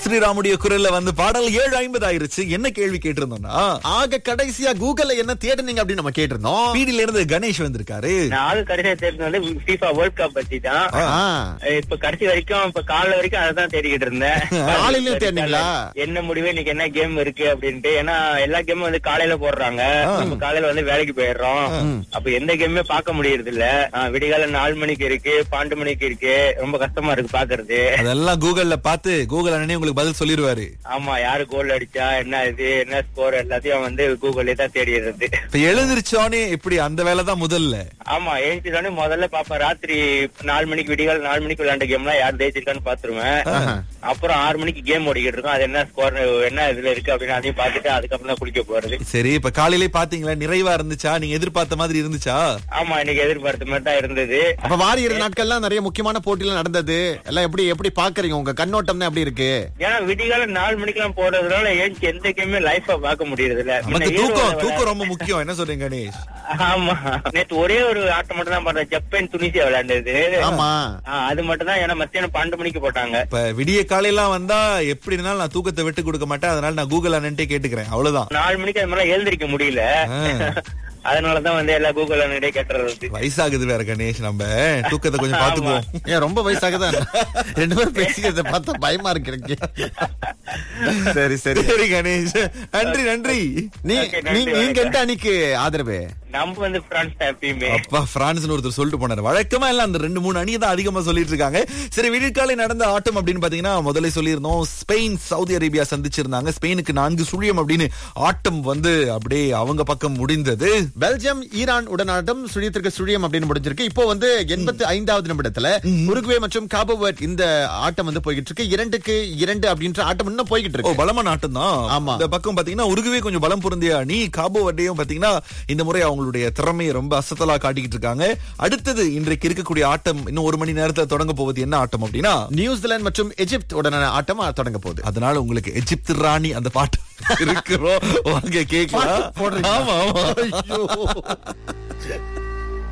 ஸ்ரீராமுடைய குரல்ல வந்து பாடல் ஏழு ஐம்பது ஆயிருச்சு என்ன கேள்வி கேட்டிருந்தோம்னா ஆக கடைசியா கூகுள்ல என்ன தேடுனீங்க அப்படின்னு நம்ம கேட்டிருந்தோம் பீடியில இருந்து கணேஷ் வந்திருக்காரு நான் ஆளு கடைசியா தெரிஞ்சது வந்து FIFA வேர்ல்ட் கப் பத்தி தான் ஆ. இப்ப கடைசி வரைக்கும் இப்ப காலைல வரைக்கும் அதை தான் தேடிக்கிட்டு இருந்தேன் காலையிலயும் தேடினீங்களா? என்ன முடிவு இன்னைக்கு என்ன கேம் இருக்கு அப்படின்ட்டு ஏன்னா எல்லா கேமும் வந்து காலையில போடுறாங்க நம்ம காலையில வந்து வேலைக்கு போயிடுறோம் அப்ப எந்த கேமுமே பார்க்க முடியறது இல்ல ஆ, விடிகால நாலு மணிக்கு இருக்கு பன்னெண்டு மணிக்கு இருக்கு ரொம்ப கஷ்டமா இருக்கு பாக்குறது அதெல்லாம் கூகுள்ல பார்த்து கூகுள் அண்ணனே உங்களுக்கு பதில் சொல்லிருவாரு ஆமா யாரு கோல் அடிச்சா என்ன இது என்ன ஸ்கோர் எல்லாத்தையும் வந்து கூகுள்ல தான் தேடிடுறது இப்ப எழுந்திருச்சோனே எப்படி அந்த வேலை தான் முதல்ல ஆமா எழுந்துதானே முதல்ல பாப்பேன் ராத்திரி நாலு மணிக்கு விடிகால் நாலு மணிக்கு விளையாண்ட கேம்லாம் யார் ஜெயிச்சிருக்கான்னு பாத்துருவேன் அப்புறம் ஆறு மணிக்கு கேம் ஓடிக்கிட்டு இருக்கோம் அது என்ன ஸ்கோர் என்ன இதுல இருக்கு அப்படின்னு அதையும் பாத்துட்டு அதுக்கப்புறம் தான் குளிக்க போறது சரி இப்ப காலையிலே பாத்தீங்களா நிறைவா இருந்துச்சா நீங்க எதிர்பார்த்த மாதிரி இருந்துச்சா ஆமா இன்னைக்கு எதிர்பார்த்த மாதிரி தான் இருந்தது அப்ப வார இரு நாட்கள்லாம் நிறைய முக்கியமான போட்டிகள் நடந்தது எல்லாம் எப்படி எப்படி பாக்குறீங்க உங்க கண்ணோட்டம் தான் எப்படி இருக்கு ஏன்னா விடிகால நாலு மணிக்கெல்லாம் போறதுனால ஏஞ்சி எந்த கேமே லைஃபா பார்க்க முடியறது இல்ல நமக்கு முன்ன தூக்கம் ஈரோடுல தூக்கம் ரொம்ப முக்கியம் என்ன சொல்றீங்க கணேஷ் ஆமா நேத்து ஒரே ஒரு ஆட்டம் மட்டும் தான் பார்த்தேன் ஜப்பான் துனிசியா விளையாண்டது ஆமா ஆ, அது மட்டும் தான் ஏன்னா மத்தியானம் பன்னெண்டு மணிக்கு போட்டாங்க இப்ப விடிய காலையெல்லாம் வந்தா எப்படி இருந்தாலும் நான் தூக்கத்தை விட்டு கொடுக்க மாட்டேன் அதனால நான் கூகுள் அண்ணன்ட்டே கேட்டுக்கிறேன் அவ்வளவுதான் நாலு மணிக்கு அது மாதிரி எழுந்திருக்க முடியல அதனாலதான் வந்து எல்லா கூகுள் அண்ணிட்டே கேட்டுறது வயசாகுது வேற கணேஷ் நம்ம தூக்கத்தை கொஞ்சம் பாத்துக்குவோம் ஏன் ரொம்ப வயசாகதான் ரெண்டு பேரும் பேசிக்கிறத பார்த்தா பயமா இருக்கு எனக்கு. சரி சரி சரி கணேஷ் நன்றி நன்றி நீ Okay, நன்றி, நீ- நீங்க எந்த அணிக்கு ஆதரவு நம்ம வந்து பிரான்ஸ் தான் எப்பயுமே அப்பா பிரான்ஸ்னு ஒருத்தர் சொல்லிட்டு போனாரு வழக்கமா எல்லாம் அந்த ரெண்டு மூணு அணியை தான் அதிகமா சொல்லிட்டு இருக்காங்க சரி விடிகாலை நடந்த ஆட்டம் அப்படின்னு பாத்தீங்கன்னா முதல்ல சொல்லியிருந்தோம் ஸ்பெயின் சவுதி அரேபியா சந்திச்சிருந்தாங்க ஸ்பெயினுக்கு நான்கு சுழியம் அப்படின்னு ஆட்டம் வந்து அப்படியே அவங்க பக்கம் முடிந்தது பெல்ஜியம் ஈரான் உடனாட்டம் சுழியத்திற்கு சுழியம் அப்படின்னு முடிஞ்சிருக்கு இப்போ வந்து எண்பத்தி ஐந்தாவது நிமிடத்துல உருகுவே மற்றும் காபோவர்ட் இந்த ஆட்டம் வந்து போய்கிட்டு இருக்கு இரண்டுக்கு இரண்டு அப்படின்ற ஆட்டம் இன்னும் போய்கிட்டு ஓ இருக்கு பலமான ஆட்டம் தான் ஆமா. இந்த பக்கம் பாத்தீங்கன்னா உருகுவே கொஞ்சம் பலம் பொருந்திய அணி காபோ வட்டையும் பாத்தீங்கன்னா இந்த முறை அவங்களுடைய திறமையை ரொம்ப அசத்தலா காட்டிக்கிட்டு இருக்காங்க அடுத்தது இன்றைக்கு இருக்கக்கூடிய ஆட்டம் இன்னும் ஒரு மணி நேரத்துல தொடங்க போவது என்ன ஆட்டம் அப்படின்னா நியூசிலாந்து மற்றும் எஜிப்த் உடனான ஆட்டம் தொடங்க போகுது அதனால உங்களுக்கு எஜிப்து ராணி அந்த பாட்டு இருக்கிறோம் வாங்க கேட்கலாம் பாட்டு போடுறீங்களா? ஆமா ஆமா ஐயோ